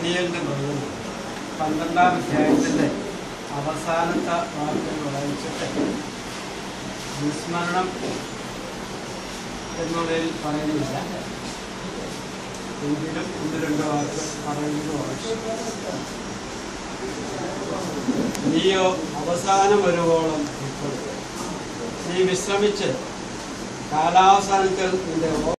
ദാനിയലിന്റെ പുസ്തകം പന്ത്രണ്ടാം അധ്യായത്തിന്റെ അവസാനത്തെ വാക്യങ്ങൾ വായിച്ചിട്ട് വിസ്മരണം എന്നുള്ളതിൽ പറയുന്നില്ല എങ്കിലും ഒന്ന് രണ്ട് വാക്ക് പറയുന്നത് ആവശ്യം നീയോ അവസാനം വരുവോളം ഇപ്പോൾ നീ വിശ്രമിച്ച് കാലാവസാനത്തിൽ നിന്റെ